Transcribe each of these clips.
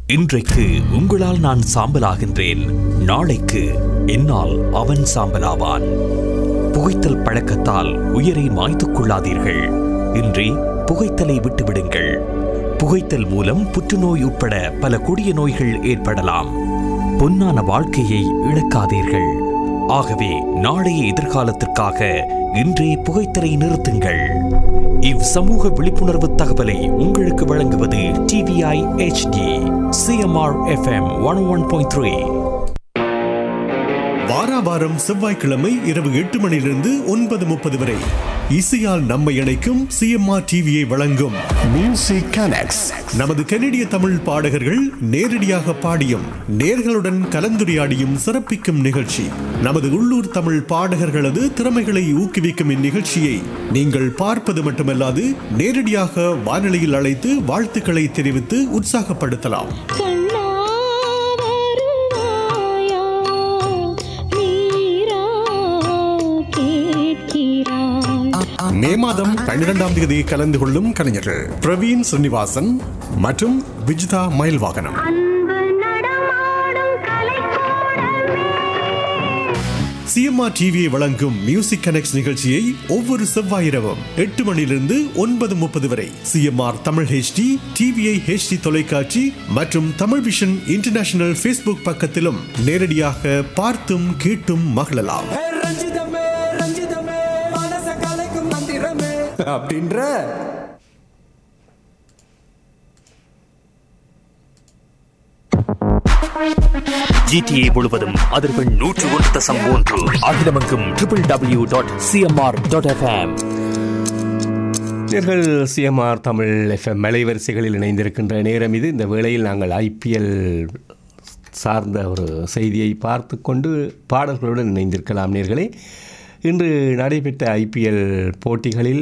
இன்றைக்கு உங்களால் நான் சாம்பலாகின்றேன் நாளைக்கு என்னால் அவன் சாம்பலாவான் புகைத்தல் பழக்கத்தால் உயிரை மாய்த்துக் கொள்ளாதீர்கள் இன்றி புகைத்தலை விட்டுவிடுங்கள் புகைத்தல் மூலம் புற்றுநோய் உட்பட பல கொடிய நோய்கள் ஏற்படலாம் பொன்னான வாழ்க்கையை இழக்காதீர்கள் ஆகவே நாளைய எதிர்காலத்திற்காக இன்றே புகைத்தலை நிறுத்துங்கள் இவ் சமூக விழிப்புணர்வு தகவலை உங்களுக்கு வழங்குவது TVI HD CMR FM one one point three வாராவாரம் செவ்வாய்க்கிழமை இரவு எட்டு மணியிலிருந்து ஒன்பது முப்பது வரை இசையால் நம்மை இணைக்கும் சிஎம்ஆர் டிவியை வழங்கும் மியூசிக் கனெக்ட்ஸ் நமது கனடிய தமிழ் பாடகர்கள் நேரடியாக பாடியும் நேர்களுடன் கலந்துரையாடியும் சிறப்பிக்கும் நிகழ்ச்சி நமது உள்ளூர் தமிழ் பாடகர்களது திறமைகளை ஊக்குவிக்கும் இந்நிகழ்ச்சியை நீங்கள் பார்ப்பது மட்டுமல்லாது நேரடியாக வானொலியில் அழைத்து வாழ்த்துக்களை தெரிவித்து உற்சாகப்படுத்தலாம் கண்ணா வருவாயா நீரா கேட்கிறாய் மே மாதம் பன்னிரெண்டாம் தேதி கலந்து கொள்ளும் கலைஞர்கள் பிரவீன் ஸ்ரீனிவாசன் மற்றும் விஜிதா மயில்வாகனம் அன்பு நடமாடும் கலைக்கூடமே சிஎம்ஆர் டிவியை வழங்கும் மியூசிக் கனெக்ட் நிகழ்ச்சியை ஒவ்வொரு செவ்வாய் இரவும் எட்டு மணியிலிருந்து ஒன்பது முப்பது வரை CMR Tamil HD TVI HD தொலைக்காட்சி மற்றும் தமிழ் விஷன் இன்டர்நேஷனல் ஃபேஸ்புக் பக்கத்திலும் நேரடியாக பார்த்தும் கேட்டும் மகிழலாம் ஏ ரஞ்சிதமே ரஞ்சிதமே மனச கலைக்கும் மந்திரமே அப்படின்ற ஜிடிஏ முழுவதும் அதிர்வெண் நூற்று ஒன்று தசம் மூன்று அகிலமெங்கும் triple W dot CMR dot FM நேர்கள் சிஎம்ஆர் தமிழ் எஃப்எம் அலைவரிசைகளில் இணைந்திருக்கின்ற நேரம் இது இந்த வேளையில் நாங்கள் ஐபிஎல் சார்ந்த ஒரு செய்தியை பார்த்து கொண்டு பாடல்களுடன் இணைந்திருக்கலாம் நேர்களே இன்று நடைபெற்ற ஐபிஎல் போட்டிகளில்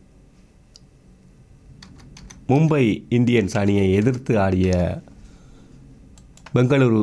மும்பை இந்தியன்ஸ் அணியை எதிர்த்து ஆடிய பெங்களூரு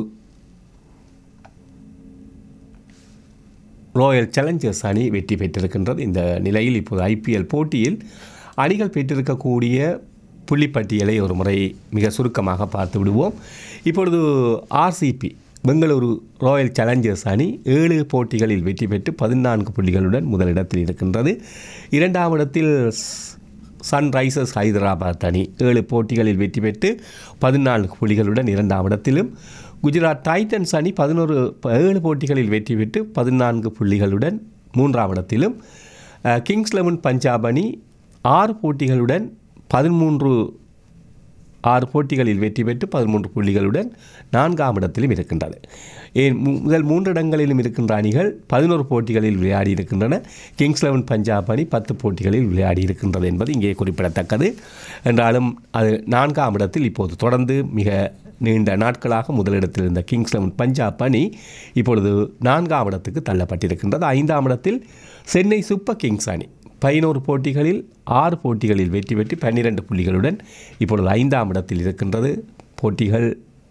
ராயல் சேலஞ்சர்ஸ் அணி வெற்றி பெற்றிருக்கின்றது இந்த நிலையில் இப்போது ஐபிஎல் போட்டியில் அணிகள் பெற்றிருக்கக்கூடிய புள்ளிப்பட்டியலை ஒரு முறை மிக சுருக்கமாக பார்த்து விடுவோம் இப்பொழுது ஆர்சிபி பெங்களூரு ராயல் சேலஞ்சர்ஸ் அணி ஏழு போட்டிகளில் வெற்றி பெற்று பதினான்கு புள்ளிகளுடன் முதலிடத்தில் இருக்கின்றது இரண்டாம் இடத்தில் சன்ரைசர்ஸ் ஹைதராபாத் அணி ஏழு போட்டிகளில் வெற்றி பெற்று பதினான்கு புள்ளிகளுடன் இரண்டாம் இடத்திலும் குஜராத் டைட்டன்ஸ் அணி பதினோரு ஏழு போட்டிகளில் வெற்றி பெற்று பதினான்கு புள்ளிகளுடன் மூன்றாம் இடத்திலும் அஹ், கிங்ஸ் லெவன் பஞ்சாப் அணி ஆறு போட்டிகளுடன் பதிமூன்று ஆறு போட்டிகளில் வெற்றி பெற்று பதிமூன்று புள்ளிகளுடன் நான்காம் இடத்திலும் இருக்கின்றது ஏன் மு- முதல் மூன்று இடங்களிலும் இருக்கின்ற அணிகள் பதினோரு போட்டிகளில் விளையாடி இருக்கின்றன கிங்ஸ் லெவன் பஞ்சாப் அணி பத்து போட்டிகளில் விளையாடி இருக்கின்றது என்பது இங்கே குறிப்பிடத்தக்கது என்றாலும் அது நான்காம் இடத்தில் இப்போது தொடர்ந்து மிக நீண்ட நாட்களாக முதலிடத்தில் இருந்த கிங்ஸ் லெவன் பஞ்சாப் அணி இப்பொழுது நான்காம் இடத்துக்கு தள்ளப்பட்டிருக்கின்றது ஐந்தாம் இடத்தில் சென்னை சூப்பர் கிங்ஸ் அணி பதினோரு போட்டிகளில் ஆறு போட்டிகளில் வெற்றி பெற்று பன்னிரண்டு புள்ளிகளுடன் இப்பொழுது ஐந்தாம் இடத்தில் இருக்கின்றது போட்டிகள்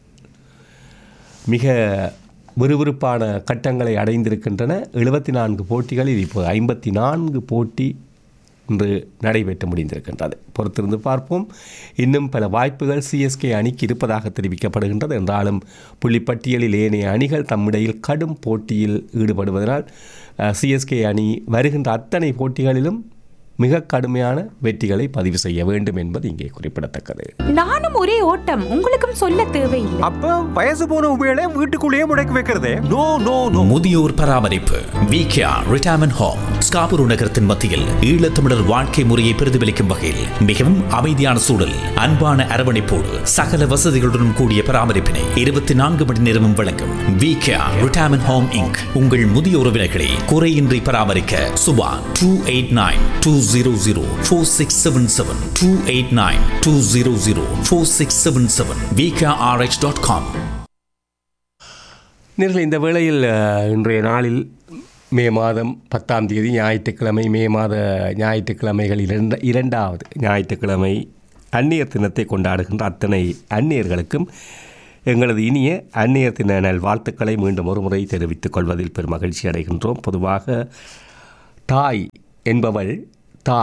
மிக விறுவிறுப்பான கட்டங்களை அடைந்திருக்கின்றன எழுபத்தி நான்கு போட்டிகளில் இப்போது ஐம்பத்தி நான்கு போட்டி இன்று நடைபெற்று முடிந்திருக்கின்றது பொறுத்திருந்து பார்ப்போம் இன்னும் பல வாய்ப்புகள் சிஎஸ்கே அணிக்கு இருப்பதாக தெரிவிக்கப்படுகின்றது என்றாலும் புள்ளிப்பட்டியலில் ஏனைய அணிகள் தம்மிடையில் கடும் போட்டியில் ஈடுபடுவதனால் சிஎஸ்கே அணி வருகின்ற அத்தனை போட்டிகளிலும் மிக கடுமையான வெற்றிகளை பதிவு செய்ய வேண்டும் என்பது இங்கே குறிப்பிடத்தக்கது நானும் ஒரே ஓட்டம் உங்களுக்கும் சொல்ல தேவையில்லை அப்ப வயசு போன உபயோக வீட்டுக்குள்ளேயே முடக்கி வைக்கிறதே நோ நோ நோ முதியோர் பராமரிப்பு விகேஆர் ரிட்டையர்மெண்ட் ஹோம் ஸ்காபூர் நகரத்தின் மத்தியில் ஈழத்தமிழர் வாழ்க்கை முறையை பிரதிபலிக்கும் வகையில் மிகவும் அமைதியான சூழல் அன்பான அரவணைப்போடு சகல வசதிகளுடன் கூடிய பராமரிப்பினை இருபத்தி நான்கு மணி நேரமும் வழங்கும் விகேஆர் ரிட்டையர்மெண்ட் ஹோம் இங்க் உங்கள் முதிய உறவினர்களை குறையின்றி பராமரிக்க Subha two eight nine two zero zero four six seven seven two eight nine two zero zero four six seven seven VKRH dot com நேரில் இந்த வேளையில் அஹ், இன்றைய நாளில் மே மாதம் பத்தாம் தேதி ஞாயிற்றுக்கிழமை மே மாத ஞாயிற்றுக்கிழமைகளில் இரண்ட இரண்டாவது ஞாயிற்றுக்கிழமை அந்நியர் தினத்தை கொண்டாடுகின்ற அத்தனை அந்நியர்களுக்கும் எங்களது இனிய அந்நியர் தின நல் வாழ்த்துக்களை மீண்டும் ஒரு முறை தெரிவித்துக் கொள்வதில் பெரும் மகிழ்ச்சி அடைகின்றோம் பொதுவாக தாய் என்பவள் தா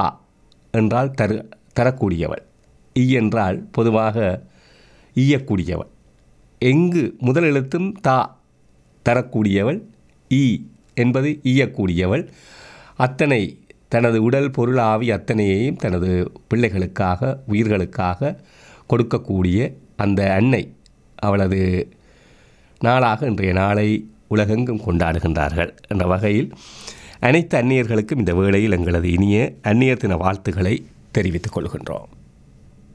என்றால் தரு தரக்கூடியவள் ஈ என்றால் பொதுவாக ஈயக்கூடியவள் எங்கு முதல் எழுத்தும் தா தரக்கூடியவள் ஈ என்பது ஈயக்கூடியவள் அத்தனை தனது உடல் பொருள் ஆவி அத்தனையையும் தனது பிள்ளைகளுக்காக உயிர்களுக்காக கொடுக்கக்கூடிய அந்த அன்னை அவளது நாளாக இன்றைய நாளை உலகெங்கும் கொண்டாடுகின்றார்கள் என்ற வகையில் அனைத்து அந்நியர்களுக்கும் இந்த வேளையில் எங்களது இனிய அந்நியர் தின வாழ்த்துக்களை தெரிவித்துக் கொள்கின்றோம்